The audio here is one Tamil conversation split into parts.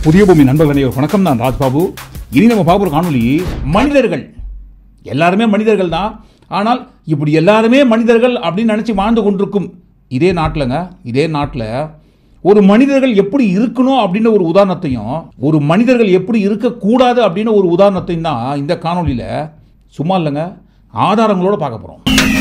புதிய பூமி நண்பர்களே வணக்கம் நான் ராஜ்பாபு இனி நம்ம பார்க்குற காணொலி மனிதர்கள் எல்லாருமே மனிதர்கள் தான் ஆனால் இப்படி எல்லாருமே மனிதர்கள் அப்படின்னு நினச்சி வாழ்ந்து கொண்டிருக்கும் இதே நாட்டிலங்க இதே நாட்டில் ஒரு மனிதர்கள் எப்படி இருக்கணும் அப்படின்னு ஒரு உதாரணத்தையும் ஒரு மனிதர்கள் எப்படி இருக்கக்கூடாது அப்படின்னு ஒரு உதாரணத்தையும் தான் இந்த காணொலியில் சும்மா இல்லைங்க ஆதாரங்களோட பார்க்க போகிறோம்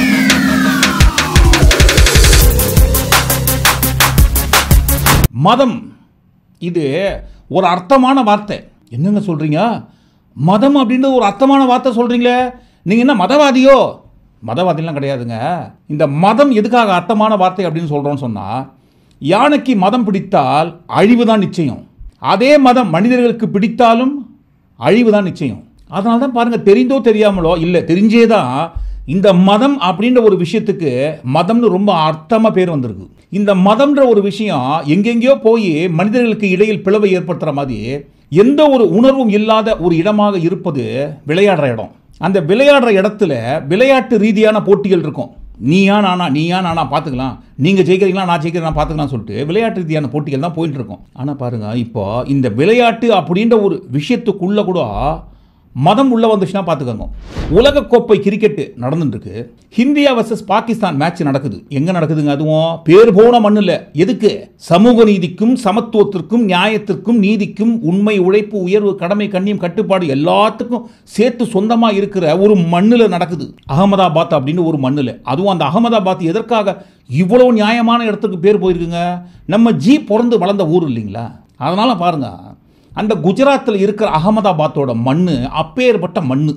மதம் இது ஒரு அர்த்தமான வார்த்தை என்னங்க சொல்றீங்க மதம் அப்படின்றது ஒரு அர்த்தமான வார்த்தை சொல்றீங்களே நீங்க என்ன மதவாதியோ மதவாதிலாம் கிடையாதுங்க இந்த மதம் எதுக்காக அர்த்தமான வார்த்தை அப்படின்னு சொல்றோம்னு சொன்னா யானைக்கு மதம் பிடித்தால் அழிவு தான் நிச்சயம் அதே மதம் மனிதர்களுக்கு பிடித்தாலும் அழிவு தான் நிச்சயம் அதனால தான் பாருங்க தெரிந்தோ தெரியாமலோ இல்லை தெரிஞ்சே தான் இந்த மதம் அப்படின்ற ஒரு விஷயத்துக்கு மதம்னு ரொம்ப அர்த்தமா பேர் வந்திருக்கு இந்த மதம்ன்ற ஒரு விஷயம் எங்கெங்கேயோ போய் மனிதர்களுக்கு இடையில் பிளவை ஏற்படுத்துற மாதிரி எந்த ஒரு உணர்வும் இல்லாத ஒரு இடமாக இருப்பது விளையாடுற இடம் அந்த விளையாடுற இடத்துல விளையாட்டு ரீதியான போட்டிகள் இருக்கும் நீயா நானா நீயா நானா பார்த்துக்கலாம் நீங்கள் ஜெயிக்கிறீங்களா நான் ஜெயிக்கிறேன் நான் பார்த்துக்கலாம் சொல்லிட்டு விளையாட்டு ரீதியான போட்டிகள் தான் போயிட்டு இருக்கும் ஆனால் பாருங்க இப்போ இந்த விளையாட்டு அப்படின்ற ஒரு விஷயத்துக்குள்ள கூட மதம் உள்ள வந்துச்சுன்னா பார்த்துக்கோங்க உலகக்கோப்பை கிரிக்கெட் நடந்துட்டு இருக்கு இந்தியா வர்சஸ் பாகிஸ்தான் மேட்ச் நடக்குது எங்க நடக்குதுங்க அதுவும் பேர் போன மண்ணுல எதுக்கு சமூக நீதிக்கும் சமத்துவத்திற்கும் நியாயத்திற்கும் நீதிக்கும் உண்மை உழைப்பு உயர்வு கடமை கண்ணியம் கட்டுப்பாடு எல்லாத்துக்கும் சேர்த்து சொந்தமா இருக்கிற ஒரு மண்ணுல நடக்குது அகமதாபாத் அப்படின்னு ஒரு மண்ணுல அதுவும் அந்த அகமதாபாத் எதற்காக இவ்வளவு நியாயமான இடத்துக்கு பேர் போயிருக்குங்க நம்ம ஜி பிறந்து வளர்ந்த ஊர் இல்லைங்களா அதனால பாருங்க அந்த குஜராத்தில் இருக்கிற அகமதாபாத்தோட மண்ணு அப்பேற்பட்ட மண்ணு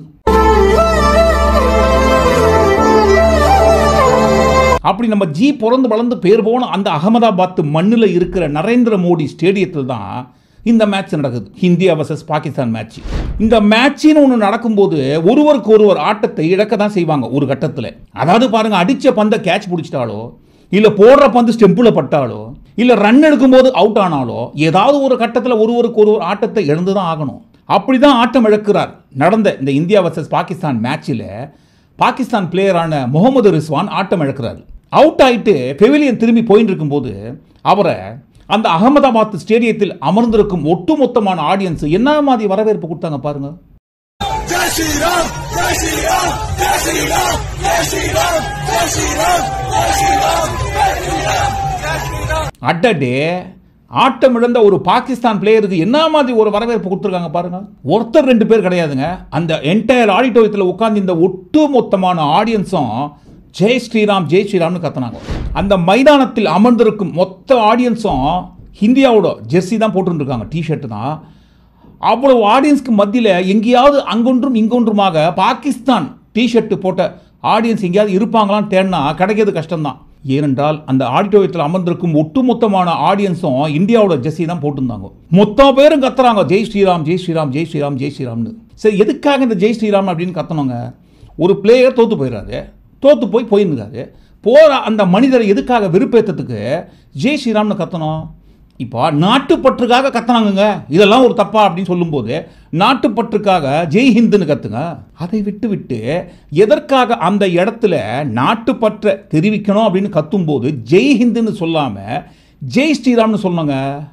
அப்படி நம்ம ஜி பிறந்து வளர்ந்து பேர் போன அந்த அகமதாபாத் மண்ணில் இருக்கிற நரேந்திர மோடி ஸ்டேடியத்தில் தான் இந்த மேட்ச் நடக்குது இந்தியா வர்சஸ் பாகிஸ்தான் மேட்ச் இந்த மேட்ச்னு ஒன்று நடக்கும்போது ஒருவருக்கு ஒருவர் ஆட்டத்தை இழக்க தான் செய்வாங்க ஒரு கட்டத்தில் அதாவது பாருங்க அடிச்ச பந்தை கேட்ச் பிடிச்சிட்டாலோ இல்லை போடுற பந்து ஸ்டெம்பில் பட்டாலோ இல்லை ரன் எடுக்கும்போது அவுட் ஆனாலோ ஏதாவது ஒரு கட்டத்தில் ஒருவருக்கு ஒருவர் ஆட்டத்தை இழந்து தான் ஆகணும் அப்படி தான் ஆட்டம் இழக்கிறார் நடந்த இந்த இந்தியா வர்சஸ் பாகிஸ்தான் மேட்ச்சில் பாகிஸ்தான் பிளேயரான முகமது ரிஸ்வான் ஆட்டம் இழக்கிறார் அவுட் ஆயிட்டு பெவிலியன் திரும்பி போயிட்டு இருக்கும்போது அவரை அந்த அகமதாபாத் ஸ்டேடியத்தில் அமர்ந்திருக்கும் ஒட்டுமொத்தமான ஆடியன்ஸ் என்ன மாதிரி வரவேற்பு கொடுத்தாங்க பாருங்க जय श्री राम जय श्री राम जय श्री राम जय श्री राम जय श्री राम जय श्री राम जय श्री राम जय श्री राम அட்டடே ஆட்டம் இழந்த ஒரு பாகிஸ்தான் பிளேயருக்கு என்ன மாதிரி ஒரு வரவேற்பு கொடுத்துருக்காங்க பாருங்க ஒருத்தர் ரெண்டு பேர் கிடையாதுங்க அந்த என்டையர் ஆடிட்டோரியத்தில் உட்கார்ந்து இந்த ஒட்டுமொத்தமான ஆடியன்ஸும் ஜெய் ஸ்ரீராம் ஜெய் ஸ்ரீராம்னு கத்துனாங்க அந்த மைதானத்தில் அமர்ந்திருக்கும் மொத்த ஆடியன்ஸும் இந்தியாவோட ஜெர்சி தான் போட்டுருக்காங்க டிஷர்ட் தான் அவ்வளவு ஆடியன்ஸ்க்கு மத்தியில் எங்கேயாவது அங்கொன்றும் இங்கொன்றுமாக பாகிஸ்தான் டிஷர்ட் போட்ட ஆடியன்ஸ் எங்கேயாவது இருப்பாங்களான்னு தேடினா கிடைக்கிறது கஷ்டம்தான் ஏனென்றால் அந்த ஆடிட்டோரியத்தில் அமர்ந்திருக்கும் ஒட்டுமொத்தமான ஆடியன்ஸும் இந்தியாவோட ஜெர்சி தான் போட்டிருந்தாங்க மொத்த பேரும் கத்துறாங்க ஜெய் ஸ்ரீராம் ஜெய் ஸ்ரீராம் ஜெய் ஸ்ரீராம் ஜெய் ஸ்ரீராம்னு சரி எதுக்காக இந்த ஜெய் ஸ்ரீராம் அப்படின்னு கத்தணுங்க ஒரு பிளேயர் தோத்து போயிடுறாரு தோத்து போய் போயிருந்தாரு போகிற அந்த மனிதரை எதுக்காக வெறுப்பேற்றத்துக்கு ஜெய் ஸ்ரீராம்னு கத்தணும் இப்போ நாட்டுப்பற்றுக்காக கத்துனாங்கங்க இதெல்லாம் ஒரு தப்பா அப்படின்னு சொல்லும்போது நாட்டுப்பற்றுக்காக ஜெய் ஹிந்துன்னு கத்துங்க அதை விட்டு விட்டு எதற்காக அந்த இடத்துல நாட்டுப்பற்றை தெரிவிக்கணும் அப்படின்னு கத்தும்போது ஜெய் ஹிந்துன்னு சொல்லாம ஜெய் ஸ்ரீராம்னு சொன்னாங்க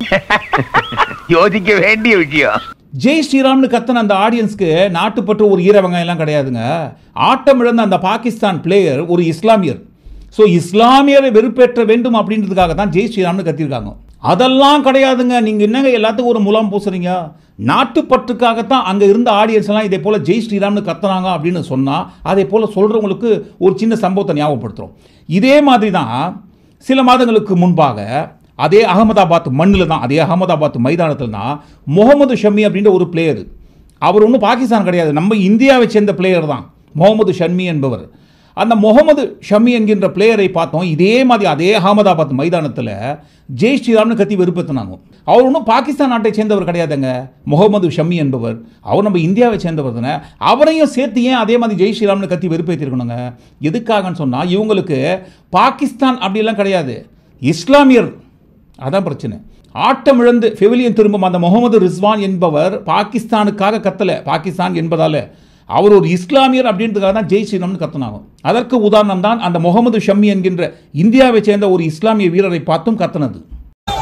யோசிக்க வேண்டிய விஷயம் ஜெய் ஸ்ரீராம்னு கத்தன அந்த ஆடியன்ஸ்க்கு நாட்டுப்பற்று ஒரு ஈரவங்க எல்லாம் கிடையாதுங்க ஆட்டம் இழந்த அந்த பாகிஸ்தான் பிளேயர் ஒரு இஸ்லாமியர் ஸோ இஸ்லாமியரை வெறுப்பேற்ற வேண்டும் அப்படின்றதுக்காக தான் ஜெய் ஸ்ரீராம்னு கத்திருக்காங்க அதெல்லாம் கிடையாதுங்க நீங்க என்னங்க எல்லாத்துக்கும் ஒரு முலாம் பூசுறீங்க நாட்டுப்பற்றுக்காகத்தான் அங்க இருந்த ஆடியன்ஸ் எல்லாம் இதே போல ஜெய் ஸ்ரீராம்னு கத்துனாங்க அப்படின்னு சொன்னா அதே போல சொல்றவங்களுக்கு ஒரு சின்ன சம்பவத்தை ஞாபகப்படுத்துறோம் இதே மாதிரி தான் சில மாதங்களுக்கு முன்பாக அதே அகமதாபாத் மண்ணில் தான் அதே அகமதாபாத் மைதானத்தில் தான் முகமது ஷமி அப்படின்ற ஒரு பிளேயர் அவர் ஒன்றும் பாகிஸ்தான் கிடையாது நம்ம இந்தியாவை சேர்ந்த பிளேயர் தான் முகமது ஷம்மி என்பவர் அந்த முகமது ஷமி என்கின்ற பிளேயரை பார்த்தோம் இதே மாதிரி அதே அகமதாபாத் மைதானத்தில் ஜெய் ஸ்ரீராம்னு கத்தி வெறுப்பேற்றினாங்க அவர் ஒன்றும் பாகிஸ்தான் நாட்டை சேர்ந்தவர் கிடையாதுங்க முகமது ஷமி என்பவர் அவர் நம்ம இந்தியாவை சேர்ந்தவர் தானே அவரையும் சேர்த்து ஏன் அதே மாதிரி ஜெய் ஸ்ரீராம்னு கத்தி வெறுப்பேற்றிருக்கணுங்க எதுக்காகன்னு சொன்னால் இவங்களுக்கு பாகிஸ்தான் அப்படிலாம் கிடையாது இஸ்லாமியர் அதான் பிரச்சனை ஆட்டம் இழந்து பெவிலியன் திரும்பும் அந்த முகமது ரிஸ்வான் என்பவர் பாகிஸ்தானுக்காக கத்தல பாகிஸ்தான் என்பதால அவர் ஒரு இஸ்லாமியர் அப்படின்றதுக்காக தான் ஜெய் ஸ்ரீராம்னு கத்துனாங்க அதற்கு உதாரணம் தான் அந்த முகமது ஷம்மி என்கின்ற இந்தியாவை சேர்ந்த ஒரு இஸ்லாமிய வீரரை பார்த்தும் கத்துனது जय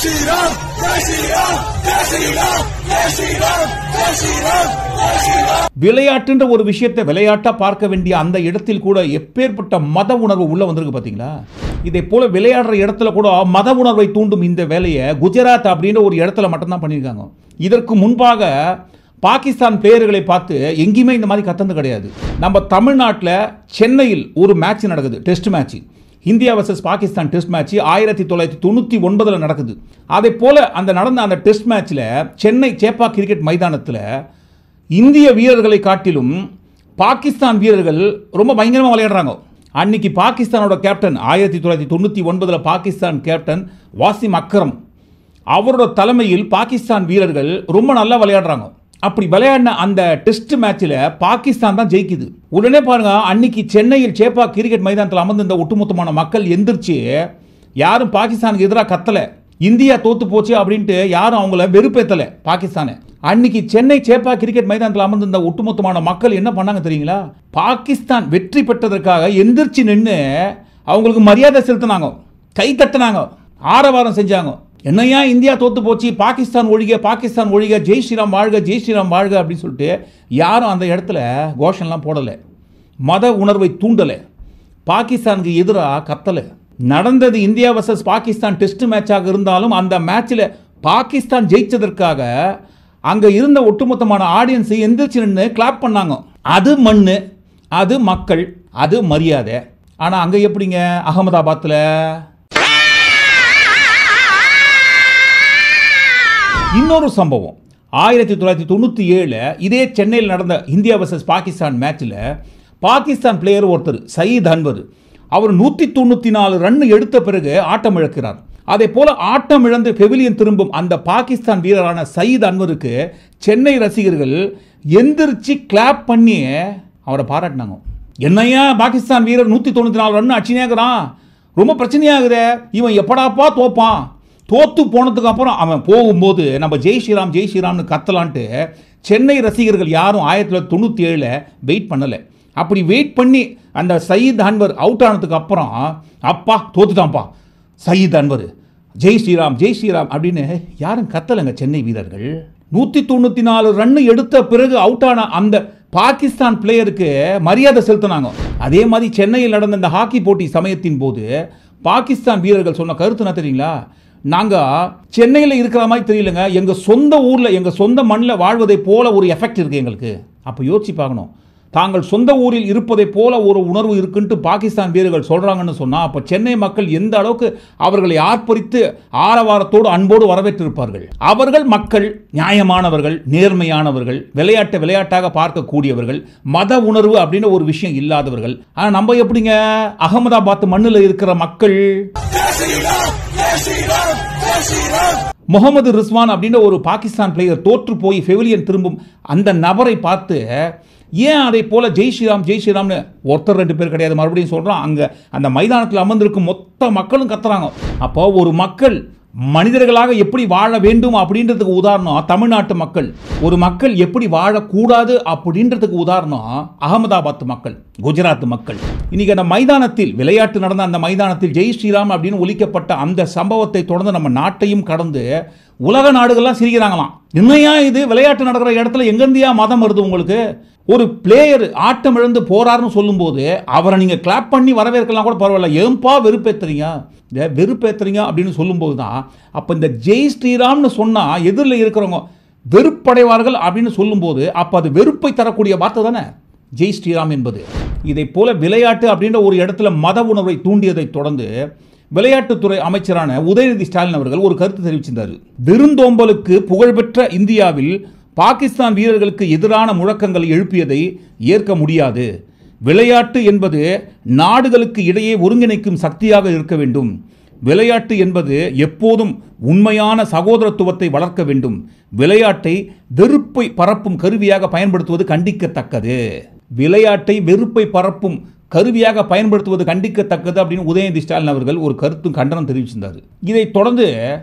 Shri Ram, Jai Shri Ram, Jai Shri Ram, Jai Shri Ram, Jai Shri Ram, Jai Shri Ram. விளையாட்டுன்ற ஒரு விஷயத்தை விளையாட்டா பார்க்க வேண்டிய அந்த இடத்தில் கூட எப்பேற்பட்ட மத உணர்வு உள்ள வந்திருக்கு பாத்தீங்களா இதை போல விளையாடுற இடத்துல கூட மத உணர்வை தூண்டும் இந்த வேலையை குஜராத் அப்படின்ற ஒரு இடத்துல மட்டும்தான் பண்ணியிருக்காங்க இதற்கு முன்பாக பாகிஸ்தான் பிளேயர்களை பார்த்து எங்கேயுமே இந்த மாதிரி கத்தந்து கிடையாது நம்ம தமிழ்நாட்டில் சென்னையில் ஒரு மேட்ச் நடக்குது test match India versus Pakistan test match ஆயிரத்தி தொள்ளாயிரத்தி தொண்ணூற்றி ஒன்பதில் நடக்குது அதே போல அந்த நடந்த அந்த டெஸ்ட் மேட்ச்சில் சென்னை சேப்பா கிரிக்கெட் மைதானத்தில் இந்திய வீரர்களை காட்டிலும் பாகிஸ்தான் வீரர்கள் ரொம்ப பயங்கரமாக விளையாடுறாங்க அன்னைக்கு பாகிஸ்தானோட கேப்டன் ஆயிரத்தி தொள்ளாயிரத்தி தொண்ணூற்றி ஒன்பதில் பாகிஸ்தான் கேப்டன் வாசிம் அக்ரம் அவரோட தலைமையில் பாகிஸ்தான் வீரர்கள் ரொம்ப நல்லா விளையாடுறாங்க அப்படி விளையாடின அந்த டெஸ்ட் மேட்ச்சில் பாகிஸ்தான் தான் ஜெயிக்குது உடனே பாருங்க அன்னைக்கு சென்னையில் சேப்பா கிரிக்கெட் மைதானத்தில் அமர்ந்து இந்த ஒட்டுமொத்தமான மக்கள் எந்திரிச்சு யாரும் பாகிஸ்தானுக்கு எதிராக கத்தலை இந்தியா தோத்து போச்சு அப்படின்ட்டு யாரும் அவங்கள வெறுப்பேத்தலை பாகிஸ்தானை அன்னைக்கு சென்னை சேப்பா கிரிக்கெட் மைதானத்தில் அமர்ந்திருந்த ஒட்டுமொத்தமான மக்கள் என்ன பண்ணாங்க தெரியுங்களா பாகிஸ்தான் வெற்றி பெற்றதற்காக எந்திரிச்சு நின்று அவங்களுக்கு மரியாதை செலுத்தினாங்க கை தட்டினாங்க ஆரவாரம் செஞ்சாங்க என்னையா இந்தியா தோத்து போச்சு பாகிஸ்தான் ஒழிக பாகிஸ்தான் ஒழிக ஜெய் ஸ்ரீராம் வாழ்க ஜெய் ஸ்ரீராம் வாழ்க அப்படின்னு சொல்லிட்டு யாரும் அந்த இடத்துல கோஷம்லாம் போடலை மத உணர்வை தூண்டலை பாகிஸ்தானுக்கு எதிராக கத்தலை நடந்தது இந்தியா வர்சஸ் பாகிஸ்தான் டெஸ்ட் மேட்சாக இருந்தாலும் அந்த மேட்ச்சில் பாகிஸ்தான் ஜெயிச்சதற்காக அங்கே இருந்த ஒட்டுமொத்தமான ஆடியன்ஸை எந்திரிச்சு நின்று கிளாப் பண்ணாங்க அது மண்ணு அது மக்கள் அது மரியாதை ஆனால் அங்கே எப்படிங்க அகமதாபாத்தில் இன்னொரு சம்பவம் ஆயிரத்தி தொள்ளாயிரத்தி தொண்ணூற்றி ஏழில் இதே சென்னையில் நடந்த இந்தியா வர்சஸ் பாகிஸ்தான் மேட்ச்சில் பாகிஸ்தான் பிளேயர் ஒருத்தர் சயீத் அன்வர் அவர் நூற்றி தொண்ணூற்றி நாலு ரன் எடுத்த பிறகு ஆட்டம் இழக்கிறார் அதே போல ஆட்டம் இழந்து பெவிலியன் திரும்பும் அந்த பாகிஸ்தான் வீரரான சயீத் அன்வருக்கு சென்னை ரசிகர்கள் எந்திரிச்சு கிளாப் பண்ணி அவரை பாராட்டினாங்க என்னையா பாகிஸ்தான் வீரர் நூற்றி தொண்ணூற்றி நாலு ரன் அடிச்சுனேங்கிறான் ரொம்ப பிரச்சனையாகுதே இவன் எப்படாப்பா தோப்பான் தோத்து போனதுக்கு அப்புறம் அவன் போகும்போது நம்ம ஜெய் ஸ்ரீராம் ஜெய் ஸ்ரீராம்னு கத்தலான்ட்டு சென்னை ரசிகர்கள் யாரும் ஆயிரத்தி தொள்ளாயிரத்தி தொண்ணூற்றி ஏழில் வெயிட் பண்ணலை அப்படி வெயிட் பண்ணி அந்த சயீத் அன்வர் அவுட் ஆனதுக்கு அப்புறம் அப்பா தோத்துட்டான்ப்பா சயீத் அன்வர் ஜெய் ஸ்ரீராம் ஜெய் ஸ்ரீராம் அப்படின்னு யாரும் கத்தலைங்க சென்னை வீரர்கள் நூற்றி தொண்ணூற்றி நாலு ரன் எடுத்த பிறகு அவுட் ஆன அந்த பாகிஸ்தான் பிளேயருக்கு மரியாதை செலுத்தினாங்க அதே மாதிரி சென்னையில் நடந்த இந்த ஹாக்கி போட்டி சமயத்தின் போது பாகிஸ்தான் வீரர்கள் சொன்ன கருத்து என்ன தெரியுங்களா நாங்கள் சென்னையில் இருக்கிற மாதிரி தெரியலங்க எங்கள் சொந்த ஊரில் எங்கள் சொந்த மண்ணில் வாழ்வதை போல ஒரு எஃபெக்ட் இருக்குது எங்களுக்கு அப்போ யோசிச்சு பார்க்கணும் தாங்கள் சொந்த ஊரில் இருப்பதை போல ஒரு உணர்வு இருக்குன்ட்டு பாகிஸ்தான் வீரர்கள் சொல்கிறாங்கன்னு சொன்னால் அப்போ சென்னை மக்கள் எந்த அளவுக்கு அவர்களை ஆர்ப்பரித்து ஆரவாரத்தோடு அன்போடு வரவேற்றிருப்பார்கள் அவர்கள் மக்கள் நியாயமானவர்கள் நேர்மையானவர்கள் விளையாட்டை விளையாட்டாக பார்க்கக்கூடியவர்கள் மத உணர்வு அப்படின்னு ஒரு விஷயம் இல்லாதவர்கள் ஆனால் நம்ம எப்படிங்க அகமதாபாத் மண்ணில் இருக்கிற மக்கள் Jai Shri Ram, Jai Shri Ram, Jai Shri Ram. Mohammed Rizwan அப்படின்ற ஒரு பாகிஸ்தான் பிளேயர் தோற்று போய் ஃபெவிலியன் திரும்பும் அந்த நபரை பார்த்து ஏன் அதை போல ஜெய் ஸ்ரீராம் ஜெய் ஸ்ரீராம்னு ஒருத்தர் ரெண்டு பேர் கிடையாது மறுபடியும் சொல்கிறோம் அங்கே அந்த மைதானத்தில் அமர்ந்திருக்கும் மொத்த மக்களும் கத்துறாங்க அப்போ ஒரு மக்கள் மனிதர்களாக எப்படி வாழ வேண்டும் அப்படின்றதுக்கு உதாரணம் தமிழ்நாட்டு மக்கள் ஒரு மக்கள் எப்படி வாழக்கூடாது அப்படின்றதுக்கு உதாரணம் அகமதாபாத் மக்கள் குஜராத் மக்கள் இன்னைக்கு அந்த மைதானத்தில் விளையாட்டு நடந்த அந்த மைதானத்தில் ஜெய் ஸ்ரீராம் அப்படின்னு ஒலிக்கப்பட்ட அந்த சம்பவத்தை தொடர்ந்து நம்ம நாட்டையும் கடந்து உலக நாடுகள்லாம் சிரிக்கிறாங்களாம் என்னையா இது விளையாட்டு நடக்கிற இடத்துல எங்கேருந்தியா மதம் வருது உங்களுக்கு ஒரு பிளேயர் ஆட்டம் இழந்து போறாருன்னு சொல்லும்போது அவரை நீங்கள் கிளாப் பண்ணி வரவேற்கலாம் கூட பரவாயில்ல ஏன்பா வெறுப்பேத்துறீங்க இந்த வெறுப்பேத்துறீங்க அப்படின்னு சொல்லும்போது தான் அப்போ இந்த ஜெய் ஸ்ரீராம்னு சொன்னால் எதிரில் இருக்கிறவங்க வெறுப்படைவார்கள் அப்படின்னு சொல்லும்போது அப்போ அது வெறுப்பை தரக்கூடிய வார்த்தை தானே ஜெய் ஸ்ரீராம் என்பது இதை போல விளையாட்டு அப்படின்ற ஒரு இடத்துல மத உணர்வை தூண்டியதை தொடர்ந்து விளையாட்டுத்துறை அமைச்சரான உதயநிதி ஸ்டாலின் அவர்கள் ஒரு கருத்து தெரிவிச்சிருந்தார் விருந்தோம்பலுக்கு புகழ்பெற்ற இந்தியாவில் பாகிஸ்தான் வீரர்களுக்கு எதிரான முழக்கங்களை எழுப்பியதை ஏற்க முடியாது விளையாட்டு என்பது நாடுகளுக்கு இடையே ஒருங்கிணைக்கும் சக்தியாக இருக்க வேண்டும் விளையாட்டு என்பது எப்போதும் உண்மையான சகோதரத்துவத்தை வளர்க்க வேண்டும் விளையாட்டை வெறுப்பை பரப்பும் கருவியாக பயன்படுத்துவது கண்டிக்கத்தக்கது விளையாட்டை வெறுப்பை பரப்பும் கருவியாக பயன்படுத்துவது கண்டிக்கத்தக்கது அப்படின்னு உதயநிதி ஸ்டாலின் அவர்கள் ஒரு கருத்தும் கண்டனம் தெரிவிச்சிருந்தார் இதைத் தொடர்ந்து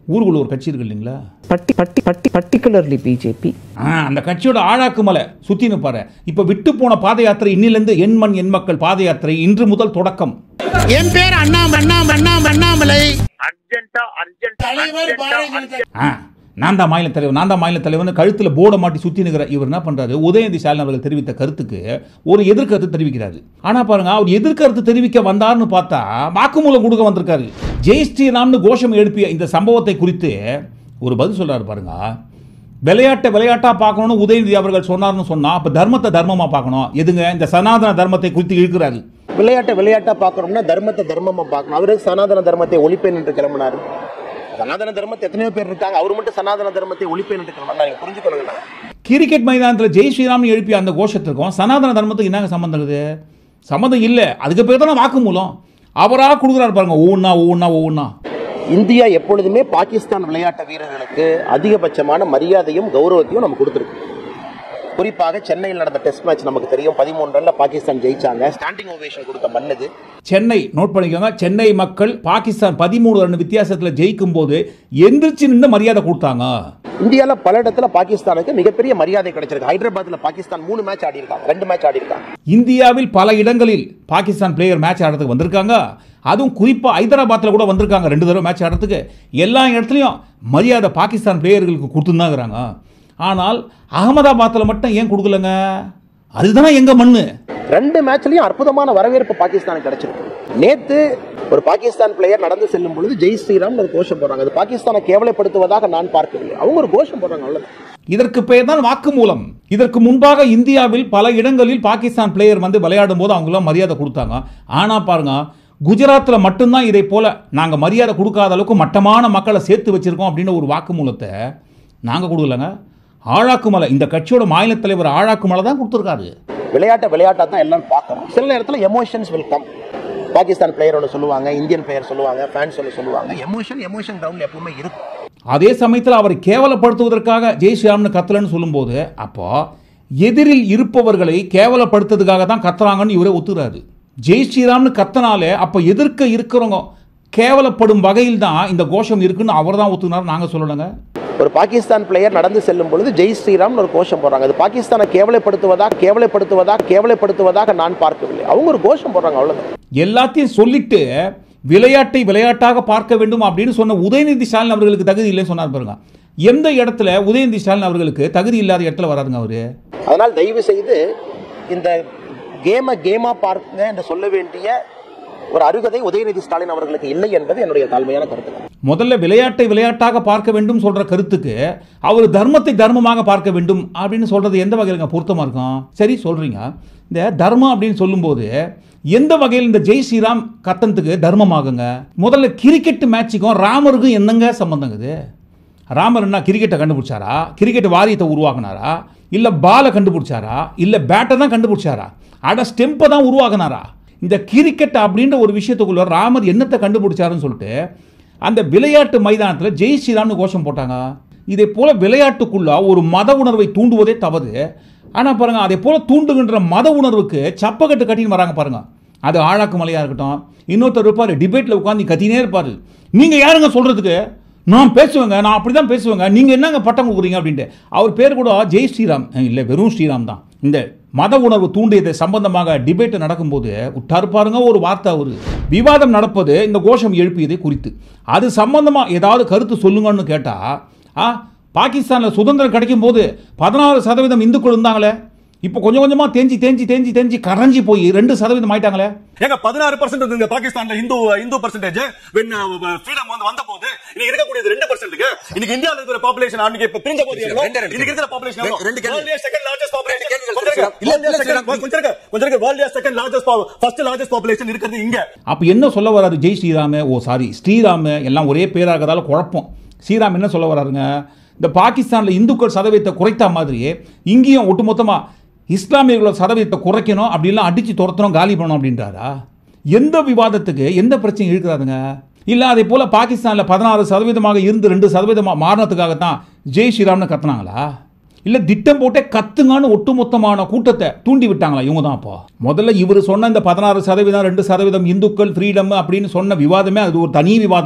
ஊருக்குள்ள ஒரு கட்சி இருக்கு இல்லைங்களா பட்டி பட்டி பட்டி பர்டிகுலர்லி பிஜேபி ஆ, அந்த கட்சியோட ஆழாக்கு மலை சுத்தி நிற்பாரு இப்ப விட்டு போன பாத யாத்திரை இன்னிலிருந்து எண் மண் எண் மக்கள் பாத யாத்திரை இன்று முதல் தொடக்கம் என் பேர் அண்ணாம அண்ணாம அண்ணாம அண்ணாமலை அர்ஜென்ட்டா அர்ஜென்ட்டா தலைவர் அர்ஜென்ட்டா பாரதிய அர்ஜென்ட்டா ஆ நான் தான் மாநில தலைவர் நான் தான் மாநில தலைவர்னு கழுத்தில் போர்டை மாட்டி சுற்றி நிற்கிற இவர் என்ன பண்ணுறாரு உதயநிதி ஸ்டாலின் அவர்கள் தெரிவித்த கருத்துக்கு ஒரு எதிர்கருத்து தெரிவிக்கிறாரு ஆனால் பாருங்க அவர் எதிர்கருத்து தெரிவிக்க வந்தார்னு பார்த்தா வாக்குமூலம் கொடுக்க வந்திருக்காரு ஜெய் ஸ்ரீராம்னு கோஷம் எழுப்பிய இந்த சம்பவத்தை குறித்து ஒரு பதில் சொல்றாரு பாருங்க விளையாட்டை விளையாட்டா பார்க்கணும்னு உதயநிதி அவர்கள் சொன்னார்னு சொன்னா அப்ப தர்மத்தை தர்மமா பார்க்கணும் எதுங்க இந்த சனாதன தர்மத்தை குறித்து இழுக்கிறாரு விளையாட்டை விளையாட்டா பார்க்கணும்னா தர்மத்தை தர்மமா பார்க்கணும் அவரு சனாதன தர்மத்தை ஒழிப்பேன் என்று கிளம்பினாரு சனாதன தர்மத்தை எத்தனையோ பேர் இருக்காங்க அவர் மட்டும் சனாதன தர்மத்தை ஒழிப்பேன் என்று கிளம்பினா நீங்க புரிஞ்சுக்கணுங்கண்ணா கிரிக்கெட் மைதானத்தில் ஜெய் ஸ்ரீராம்னு எழுப்பிய அந்த கோஷத்திற்கும் சனாதன தர்மத்துக்கு என்னங்க சம்மந்தம் இருக்குது சம்மந்தம் இல்லை அதுக்கு பேர் தானே வாக்குமூலம் அவராக கொடுக்குறாரு பாருங்க ஒவ்வொன்றா ஒவ்வொன்றா ஒவ்வொன்றா இந்தியா எப்பொழுதுமே பாகிஸ்தான் விளையாட்டு வீரர்களுக்கு அதிகபட்சமான மரியாதையும் கௌரவத்தையும் நம்ம கொடுத்துருக்கு குறிப்பாக சென்னையில் நடந்த டெஸ்ட் மேட்ச் நமக்கு தெரியும் பதிமூணு ரன்ல பாகிஸ்தான் ஜெயிச்சாங்க ஸ்டாண்டிங் ஓவேஷன் கொடுத்த மண்ணுது சென்னை நோட் பண்ணிக்கோங்க சென்னை மக்கள் பாகிஸ்தான் பதிமூணு ரன் வித்தியாசத்தில் ஜெயிக்கும் போது எந்திரிச்சு நின்று மரியாதை கொடுத்தாங்க இந்தியால பல இடத்துல பாகிஸ்தானுக்கு மிகப்பெரிய மரியாதை கிடைச்சிருக்கு ஹைதராபாத்ல பாகிஸ்தான் மூணு மேட்ச் ஆடி இருக்காங்க ரெண்டு மேட்ச் ஆடி இருக்காங்க இந்தியாவில் பல இடங்களில் பாகிஸ்தான் பிளேயர் மேட்ச் ஆடுறதுக்கு வந்திருக்காங்க அதுவும் குறிப்பாக ஹைதராபாத்தில் கூட வந்திருக்காங்க ரெண்டு தடவை மேட்ச் ஆடுறதுக்கு எல்லா இடத்துலையும் மரியாதை பாகிஸ்தான் பிளேயர்களுக்கு கொடுத்துருந்தாங்கிறாங்க ஆனால் அகமதாபாத்தில் மட்டும் ஏன் கொடுக்கலங்க அதுதானே எங்க மண்ணு ரெண்டு மேட்ச்லயும் அற்புதமான வரவேற்பு பாகிஸ்தானுக்கு கிடைச்சிருக்கு நேத்து ஒரு பாகிஸ்தான் பிளேயர் நடந்து செல்லும் பொழுது ஜெய் ஸ்ரீராம் ஒரு கோஷம் போடுறாங்க அது பாகிஸ்தானை கேவலப்படுத்துவதாக நான் பார்க்கவில்லை அவங்க ஒரு கோஷம் போடுறாங்க அவ்வளவுதான் இதற்கு பெயர் தான் வாக்குமூலம் இதற்கு முன்பாக இந்தியாவில் பல இடங்களில் பாகிஸ்தான் பிளேயர் வந்து விளையாடும் போது அவங்களாம் மரியாதை கொடுத்தாங்க ஆனா பாருங்க குஜராத்தில் மட்டும்தான் இதை போல நாங்கள் மரியாதை கொடுக்காத அளவுக்கு மட்டமான மக்களை சேர்த்து வச்சிருக்கோம் அப்படின்னு ஒரு வாக்குமூலத்தை நாங்கள் கொடுக்கலங்க ஆழாக்குமலை இந்த கட்சியோட மாநில தலைவர் ஆழாக்குமலை தான் கொடுத்துருக்காரு விளையாட்டை விளையாட்டா தான் எல்லாம் பார்க்கணும் சில நேரத்தில் எமோஷன்ஸ் வில் கம் பாகிஸ்தான் பிளேயரோட சொல்லுவாங்க இந்தியன் பிளேயர் சொல்லுவாங்க ஃபேன்ஸ் சொல்ல சொல்லுவாங்க எமோஷன் எமோஷன் கிரவுண்ட்ல எப்பவுமே இருக்கும் அதே சமயத்தில் அவரை கேவலப்படுத்துவதற்காக ஜெய் ஸ்ரீராம்னு கத்தலன்னு சொல்லும்போது அப்போ எதிரில் இருப்பவர்களை கேவலப்படுத்துறதுக்காக தான் கத்துறாங்கன்னு இவரே ஒத்துறாரு ஜெய் ஸ்ரீராம்னு கத்தனாலே அப்போ எதிர்க்க இருக்கிறவங்க கேவலப்படும் வகையில் தான் இந்த கோஷம் இருக்குன்னு அவர் தான் ஒத்துனார் நாங்கள் சொல்லணுங்க ஒரு பாகிஸ்தான் பிளேயர் நடந்து செல்லும் பொழுது ஜெய் ஸ்ரீராம் ஒரு கோஷம் போடுறாங்க அது பாகிஸ்தானை கேவலப்படுத்துவதாக கேவலப்படுத்துவதாக கேவலப்படுத்துவதாக நான் பார்க்கவில்லை அவங்க ஒரு கோஷம் போடுறாங்க அவ்வளவுதான் எல்லாத்தையும் சொல்லிட்டு விளையாட்டை விளையாட்டாக பார்க்க வேண்டும் அப்படின்னு சொன்ன உதயநிதி ஸ்டாலின் அவர்களுக்கு தகுதி இல்லைன்னு சொன்னார் பாருங்க எந்த இடத்துல உதயநிதி ஸ்டாலின் அவர்களுக்கு தகுதி இல்லாத இடத்துல வராதுங்க அவரு அதனால் தயவு செய்து இந்த கேமை கேமா பார்க்குங்க என்று சொல்ல வேண்டிய ஒரு அருகதை உதயநிதி ஸ்டாலின் அவர்களுக்கு இல்லை என்பது என்னுடைய தாழ்மையான கருத்து முதல்ல விளையாட்டை விளையாட்டாக பார்க்க வேண்டும் சொல்ற கருத்துக்கு அவர் தர்மத்தை தர்மமாக பார்க்க வேண்டும் அப்படின்னு சொல்றது எந்த வகையிலங்க பொருத்தமா இருக்கும் சரி சொல்றீங்க இந்த தர்மம் அப்படின்னு சொல்லும்போது எந்த வகையில் இந்த ஜெய் ஸ்ரீராம் கத்தனத்துக்கு தர்மமாகுங்க முதல்ல கிரிக்கெட் மேட்சுக்கும் ராமருக்கும் என்னங்க சம்பந்தங்குது ராமர் என்ன கிரிக்கெட்டை கண்டுபிடிச்சாரா கிரிக்கெட் வாரியத்தை உருவாக்குனாரா இல்ல பாலை கண்டுபிடிச்சாரா இல்ல பேட்டை தான் கண்டுபிடிச்சாரா அட ஸ்டெம்பை தான் உருவாக்குனாரா இந்த கிரிக்கெட் அப்படின்ற ஒரு விஷயத்துக்குள்ள ராமர் என்னத்தை கண்டுபிடிச்சாருன்னு சொல்லிட்டு அந்த விளையாட்டு மைதானத்தில் ஜெய் ஸ்ரீராம்னு கோஷம் போட்டாங்க இதே போல விளையாட்டுக்குள்ள ஒரு மத உணர்வை தூண்டுவதே தவறு ஆனால் பாருங்க அதே போல தூண்டுகின்ற மத உணர்வுக்கு சப்பக்கட்டு கட்டின்னு வராங்க பாருங்க அது ஆழாக்கு மலையாக இருக்கட்டும் இன்னொருத்தர் இருப்பார் டிபேட்டில் உட்காந்து கத்தினே இருப்பார் நீங்கள் யாருங்க சொல்கிறதுக்கு நான் பேசுவேங்க நான் அப்படி தான் பேசுவேங்க நீங்கள் என்னங்க பட்டம் கொடுக்குறீங்க அப்படின்ட்டு அவர் பேர் கூட ஜெய் ஸ்ரீராம் இல்லை வெறும் ஸ்ரீராம் தான் இந்த மத உணர்வு தூண்டியது சம்பந்தமாக டிபேட் நடக்கும்போது உட்டார் பாருங்க ஒரு வார்த்தை அவரு விவாதம் நடப்பது இந்த கோஷம் எழுப்பியதை குறித்து அது சம்பந்தமா ஏதாவது கருத்து சொல்லுங்கன்னு கேட்டா ஆ பாகிஸ்தானில் சுதந்திரம் கிடைக்கும் போது பதினாறு சதவீதம் இந்துக்கள் இருந்தாங்களே இப்போ கொஞ்சம் கொஞ்சமா தேஞ்சி தேஞ்சி தேஞ்சி தேஞ்சி கரைஞ்சி போய் ரெண்டு சதவீதம் ஆயிட்டாங்களே ஏங்க பதினாறு பர்சன்ட் இருந்தது பாகிஸ்தான்ல Hindu Hindu percentage when freedom வந்து வந்த போது இன்னைக்கு இருக்கக்கூடியது ரெண்டு பர்சன்ட்டுக்கு இன்னைக்கு இந்தியாவில் இருக்கிற பாப்புலேஷன் அன்னைக்கு இப்ப பிரிஞ்ச போது எவ்வளவு? இன்னைக்கு இருக்கிற பாப்புலேஷன் ரெண்டு கேள்வி. செகண்ட் லார்ஜஸ்ட் பாப்புலேஷன் இல்ல, இல்ல, ஸ்ரீராம். கொஞ்சம் இருக்க கொஞ்சம் இருக்க world second largest first largest population இருக்கிறது இங்க அப்போ என்ன சொல்ல வராரு ஜெய் ஸ்ரீராம ஓ சாரி ஸ்ரீராம எல்லாம் ஒரே பேராக இருக்கிறதால குழப்பம் ஸ்ரீராம் என்ன சொல்ல வராருங்க இந்த பாகிஸ்தானில் இந்துக்கள் சதவீதத்தை குறைத்த மாதிரி இங்கேயும் ஒட்டுமொத்தமாக இஸ்லாமியர்களோட சதவீதத்தை குறைக்கணும் அப்படிலாம் அடித்து துரத்தணும் காலி பண்ணணும் அப்படின்றாரா எந்த விவாதத்துக்கு எந்த பிரச்சனையும் இருக்கிறாருங்க இல்லை அதே போல் பாகிஸ்தானில் பதினாறு சதவீதமாக இருந்து ரெண்டு சதவீதமாக மாறினதுக்காகத்தான் ஜெய் ஸ்ரீராம்னு கத்துனாங்களா இல்ல திட்டம் போட்டே கத்துங்கன்னு ஒட்டுமொத்தமான கூட்டத்தை தூண்டி விட்டாங்களா இவங்க தான் அப்போ முதல்ல இவர் சொன்ன இந்த பதினாறு சதவீதம் ரெண்டு சதவீதம் இந்துக்கள் ஃப்ரீடம் அப்படின்னு சொன்ன விவாதமே அது ஒரு தனி விவாதம்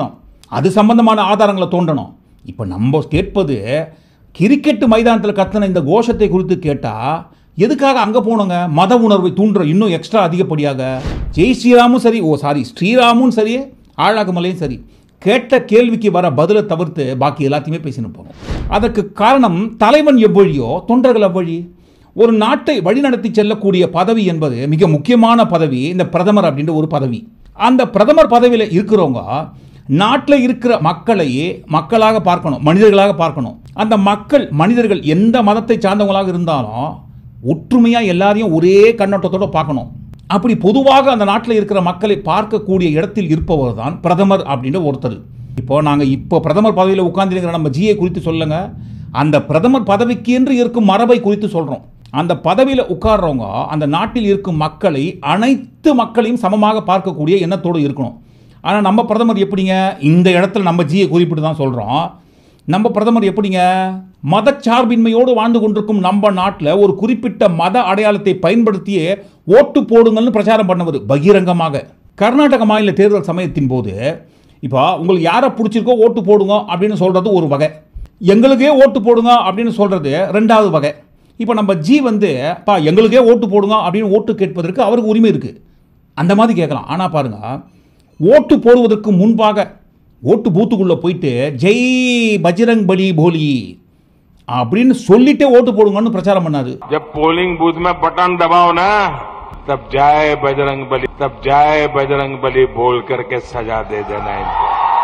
அது சம்பந்தமான ஆதாரங்களை தோண்டணும் இப்போ நம்ம கேட்பது கிரிக்கெட் மைதானத்தில் கத்தின இந்த கோஷத்தை குறித்து கேட்டால் எதுக்காக அங்கே போனோங்க மத உணர்வை தூண்டுற இன்னும் எக்ஸ்ட்ரா அதிகப்படியாக ஜெய் ஸ்ரீராமும் சரி ஓ சாரி ஸ்ரீராமும் சரி ஆழாகுமலையும் சரி கேட்ட கேள்விக்கு வர பதிலை தவிர்த்து பாக்கி எல்லாத்தையுமே பேசின்னு போகிறோம் அதற்கு காரணம் தலைவன் எவ்வழியோ தொண்டர்கள் அவ்வழி ஒரு நாட்டை வழிநடத்தி செல்லக்கூடிய பதவி என்பது மிக முக்கியமான பதவி இந்த பிரதமர் அப்படின்ற ஒரு பதவி அந்த பிரதமர் பதவியில் இருக்கிறவங்க நாட்டில் இருக்கிற மக்களை மக்களாக பார்க்கணும் மனிதர்களாக பார்க்கணும் அந்த மக்கள் மனிதர்கள் எந்த மதத்தை சார்ந்தவங்களாக இருந்தாலும் ஒற்றுமையாக எல்லாரையும் ஒரே கண்ணோட்டத்தோட பார்க்கணும் அப்படி பொதுவாக அந்த நாட்டில் இருக்கிற மக்களை பார்க்கக்கூடிய இடத்தில் இருப்பவர் தான் பிரதமர் அப்படின்ற ஒருத்தர் இப்போ நாங்கள் இப்போ பிரதமர் பதவியில் உட்கார்ந்திருக்கிற நம்ம ஜியை குறித்து சொல்லுங்க அந்த பிரதமர் பதவிக்கு என்று இருக்கும் மரபை குறித்து சொல்கிறோம் அந்த பதவியில் உட்கார்றவங்க அந்த நாட்டில் இருக்கும் மக்களை அனைத்து மக்களையும் சமமாக பார்க்கக்கூடிய எண்ணத்தோடு இருக்கணும் ஆனால் நம்ம பிரதமர் எப்படிங்க இந்த இடத்துல நம்ம ஜியை குறிப்பிட்டு தான் சொல்கிறோம் நம்ம பிரதமர் எப்படிங்க மதச்சார்பின்மையோடு வாழ்ந்து கொண்டிருக்கும் நம்ம நாட்டில் ஒரு குறிப்பிட்ட மத அடையாளத்தை பயன்படுத்தியே ஓட்டு போடுங்கள்னு பிரச்சாரம் பண்ணவர் பகிரங்கமாக கர்நாடக மாநில தேர்தல் சமயத்தின் போது இப்போ உங்களுக்கு யாரை பிடிச்சிருக்கோ ஓட்டு போடுங்க அப்படின்னு சொல்கிறது ஒரு வகை எங்களுக்கே ஓட்டு போடுங்க அப்படின்னு சொல்கிறது ரெண்டாவது வகை இப்போ நம்ம ஜி வந்து பா எங்களுக்கே ஓட்டு போடுங்க அப்படின்னு ஓட்டு கேட்பதற்கு அவருக்கு உரிமை இருக்குது அந்த மாதிரி கேட்கலாம் ஆனால் பாருங்க ஓட்டு போடுவதற்கு முன்பாக ஓட்டு பூத்துக்குள்ளே போயிட்டு ஜெய் பஜ்ரங் பலி போலி அப்படின்னு சொல்லிட்டே ஓட்டு போடுங்கன்னு பிரச்சாரம் பண்ணாரு जब पोलिंग बूथ में बटन दबाओ ना तब जय बजरंग बली तब जय बजरंग बली बोल करके सजा दे देना इनको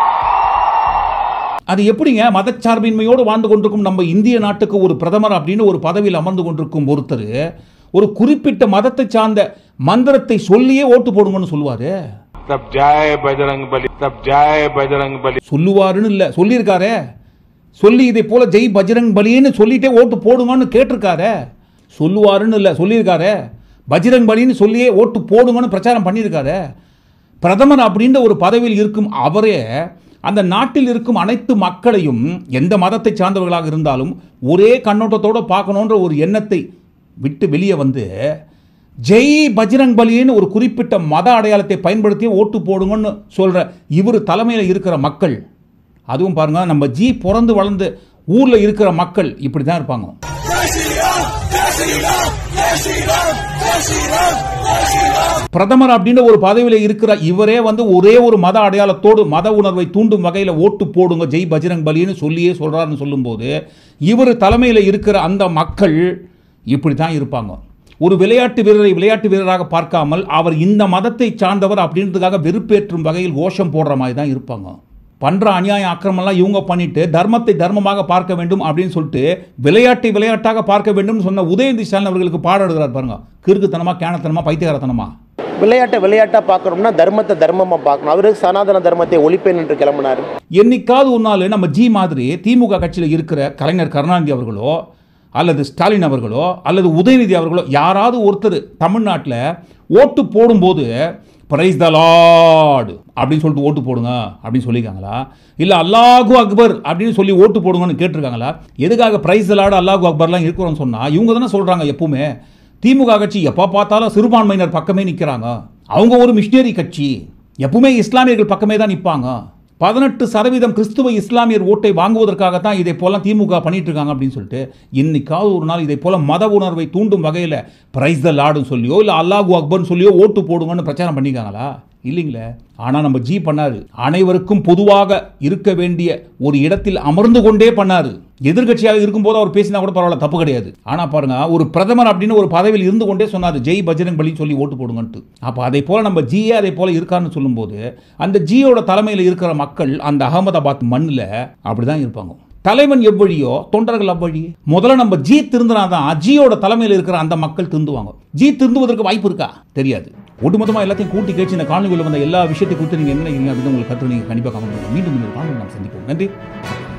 அது எப்படிங்க மதச்சார்பின்மையோடு வாழ்ந்து கொண்டிருக்கும் நம்ம இந்திய நாட்டுக்கு ஒரு பிரதமர் அப்படின்னு ஒரு பதவியில் அமர்ந்து கொண்டிருக்கும் ஒருத்தர் ஒரு குறிப்பிட்ட மதத்தை சார்ந்த மந்திரத்தை சொல்லியே ஓட்டு போடுங்கன்னு சொல்லுவாரு तब जय बजरंग बली तब जय बजरंग बली சொல்லுவாருன்னு இல்லை சொல்லியிருக்காரே சொல்லி இதை போல ஜெய் பஜ்ரங் பலின்னு சொல்லிட்டே ஓட்டு போடுங்கன்னு கேட்டிருக்காரே சொல்லுவாருன்னு இல்லை சொல்லியிருக்காரே பஜ்ரங் பலின்னு சொல்லியே ஓட்டு போடுங்கன்னு பிரச்சாரம் பண்ணியிருக்காரே பிரதமர் அப்படின்ற ஒரு பதவியில் இருக்கும் அவரே அந்த நாட்டில் இருக்கும் அனைத்து மக்களையும் எந்த மதத்தை சார்ந்தவர்களாக இருந்தாலும் ஒரே கண்ணோட்டத்தோடு பார்க்கணுன்ற ஒரு எண்ணத்தை விட்டு வெளியே வந்து ஜெய் பஜ்ரங் பலின்னு ஒரு குறிப்பிட்ட மத அடையாளத்தை பயன்படுத்தி ஓட்டு போடுங்கன்னு சொல்கிற இவர் தலைமையில் இருக்கிற மக்கள் அதுவும் பாருங்க நம்ம ஜி பிறந்து வளர்ந்து ஊரில் இருக்கிற மக்கள் இப்படி தான் இருப்பாங்க பிரதமர் அப்படின்ற ஒரு பதவியில் இருக்கிற இவரே வந்து ஒரே ஒரு மத அடையாளத்தோடு மத உணர்வை தூண்டும் வகையில் ஓட்டு போடுங்க ஜெய் பஜ்ரங் பலின்னு சொல்லியே சொல்றாருன்னு சொல்லும்போது இவர் தலைமையில் இருக்கிற அந்த மக்கள் இப்படி தான் இருப்பாங்க ஒரு விளையாட்டு வீரரை விளையாட்டு வீரராக பார்க்காமல் அவர் இந்த மதத்தை சார்ந்தவர் அப்படின்றதுக்காக வெறுப்பேற்றும் வகையில் கோஷம் போடுற மாதிரி தான் இருப்பாங்க பண்ற அநியாய அக்கிரமெல்லாம் இவங்க பண்ணிட்டு தர்மத்தை தர்மமாக பார்க்க வேண்டும் அப்படின்னு சொல்லிட்டு விளையாட்டை விளையாட்டாக பார்க்க வேண்டும் சொன்ன உதயநிதி ஸ்டாலின் அவர்களுக்கு பாடம் எடுக்கிறார் பாருங்க கிறுக்குத்தனமா கேனத்தனமா பைத்தியகாரத்தனமா விளையாட்டை விளையாட்டா பார்க்கணும்னா தர்மத்தை தர்மமா பார்க்கணும் அவரு சனாதன தர்மத்தை ஒழிப்பேன் என்று கிளம்பினாரு என்னைக்காவது ஒரு நாள் நம்ம ஜி மாதிரி திமுக கட்சியில் இருக்கிற கலைஞர் கருணாநிதி அவர்களோ அல்லது ஸ்டாலின் அவர்களோ அல்லது உதயநிதி அவர்களோ யாராவது ஒருத்தர் தமிழ்நாட்டில் ஓட்டு போடும்போது பிரைஸ் த லார்டு அப்படின்னு சொல்லிட்டு ஓட்டு போடுங்க அப்படின்னு சொல்லியிருக்காங்களா இல்லை அல்லாஹு அக்பர் அப்படின்னு சொல்லி ஓட்டு போடுங்கன்னு கேட்டிருக்காங்களா எதுக்காக பிரைஸ் த லார்டு அல்லாஹு அக்பர்லாம் இருக்கிறோன்னு சொன்னால் இவங்க தானே சொல்கிறாங்க எப்பவுமே திமுக கட்சி எப்போ பார்த்தாலும் சிறுபான்மையினர் பக்கமே நிற்கிறாங்க அவங்க ஒரு மிஷினரி கட்சி எப்பவுமே இஸ்லாமியர்கள் பக்கமே தான் நிற்பாங்க பதினெட்டு சதவீதம் கிறிஸ்துவ இஸ்லாமியர் ஓட்டை வாங்குவதற்காக தான் இதை போல திமுக பண்ணிட்டு இருக்காங்க அப்படின்னு சொல்லிட்டு இன்னைக்காவது ஒரு நாள் இதை போல மத உணர்வை தூண்டும் வகையில் பிரைஸ் த லார்டுன்னு சொல்லியோ இல்லை அல்லாஹு அக்பர்னு சொல்லியோ ஓட்டு போடுங்கன்னு பிரச்சாரம் பண்ணியிருக்காங்களா இல்லைங்களே ஆனால் நம்ம ஜி பண்ணாரு அனைவருக்கும் பொதுவாக இருக்க வேண்டிய ஒரு இடத்தில் அமர்ந்து கொண்டே பண்ணாரு எதிர்கட்சியாக இருக்கும்போது அவர் பேசினா கூட பரவாயில்ல தப்பு கிடையாது ஆனா பாருங்க ஒரு பிரதமர் அப்படின்னு ஒரு பதவியில் இருந்து கொண்டே சொன்னார் ஜெய் பஜ்ரங் பலி சொல்லி ஓட்டு போடுங்கன்ட்டு அப்போ அதே போல நம்ம ஜியே அதே போல இருக்காருன்னு சொல்லும்போது அந்த ஜியோட தலைமையில் இருக்கிற மக்கள் அந்த அகமதாபாத் மண்ணில் அப்படிதான் இருப்பாங்க தலைவன் எவ்வழியோ தொண்டர்கள் அவ்வழி முதல்ல நம்ம ஜி திருந்தினாதான் ஜியோட தலைமையில் இருக்கிற அந்த மக்கள் திருந்துவாங்க ஜி திருந்துவதற்கு வாய்ப்பு இருக்கா தெரியாது ஒட்டுமொத்தமாக எல்லாத்தையும் கூட்டி கேட்டு இந்த காணொலியில் வந்த எல்லா விஷயத்தை குறித்து நீங்கள் என்ன நினைக்கிறீங்க அப்படின்னு உங்களுக்கு கருத்து நீங்கள் கண்டிப்பாக கமெண்ட் பண்ணுங்க மீண்டும் இன்னொரு காணொலி நாம் சந்திப்போம் நன்றி